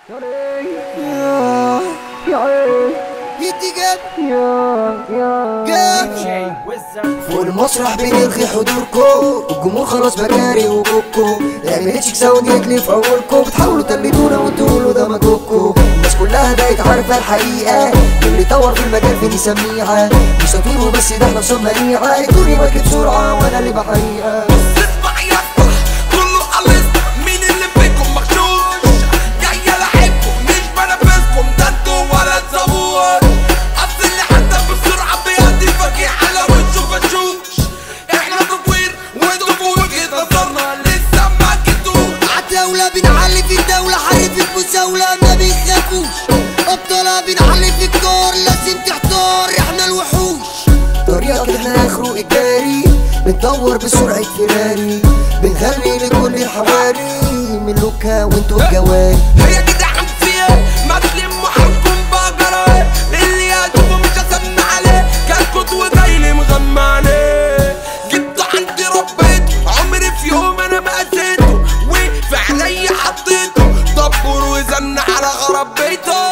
فوق المسرح بنلغي حضوركم الجمهور خلاص بكاري وجوبكم يعني مليتش ساوند يجلي في عقولكم بتحاولوا تقلدونا وتقولوا ده مجهودكم الناس كلها بقت عارفه الحقيقه اللي طور في المجال فيني سميعه مش تطوير وبس ده احنا صوت منيعه ادوني مايك بسرعه وانا اللي بحقيقه اسمع يا اسطى كله خلص مين اللي فيكم مغشوش جاي العبكم مش بنافسكم ده انتوا ولا تسووش اصل اللي حتى بسرعه بيهدي فجأة على وشه بشوش احنا تطوير وانتوا في وجهة نظرنا لسه ما جيتوش عالدولة بنعلي في الدولة حرف المزاولة ما بيخافوش أبطالها بنعلي في الكار لازم تحتار احنا الوحوش طريقة احنا اخره اجباري بندور بسرعة فيراري بنغني لكل الحواري من لوكا وانتوا الجواري هي كده حمسية ما تلموا حالكم بقرة اللي هتشوفه مش هسمع عليه كالكوت وزي مغمى عليه جبته عندي ربيت عمري في يوم انا ما اذيته وفي عينيا حطيته دبر وزن على غرب بيته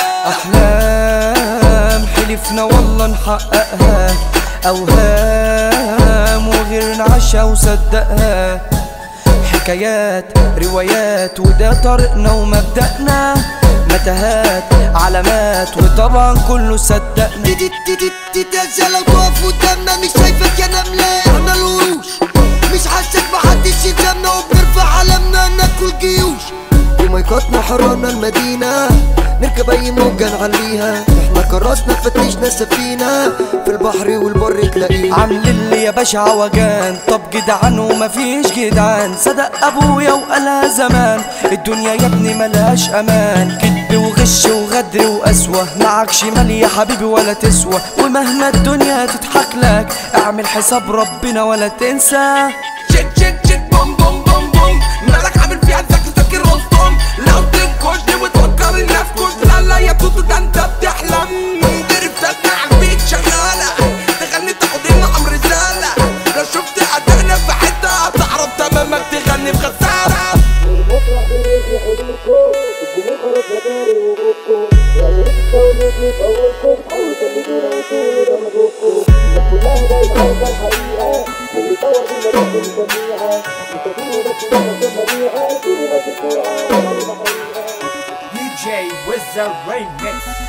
أحلام حلفنا والله نحققها أوهام وغير نعشى وصدقها حكايات روايات وده طريقنا ومبدأنا متاهات علامات وطبعا كله صدقنا تيجي تيجي تتنسى لو تقف قدامنا مش شايفك يا نملة احنا الوروش مش حاسك محدش يلزمنا وبنرفع علمنا ناكل جيوش ومايكاتنا حررنا المدينة نركب أي موجة نعليها احنا كراسنا فتشنا السفينة في البحر والبر تلاقينا عامل اللي يا باشا عوجان طب جدعان ومفيش جدعان صدق ابويا وقالها زمان الدنيا يا ابني ملهاش امان كدب وغش وغدر وقسوة معك شمال يا حبيبي ولا تسوى ومهما الدنيا تضحك لك اعمل حساب ربنا ولا تنسى شيك شيك شيك بوم بوم بوم بوم مالك عامل فيها ذاكر ذاكر رستم لو تنكشني وتفكر الناس كل لا لا يا توتو ده انت بتحلم مدير بتاعتنا على البيت شغالة تغني تاخد لنا امر رسالة لو شفت ادائنا في حتة هتعرف تمامك تغني في خسارة DJ Wizard Remix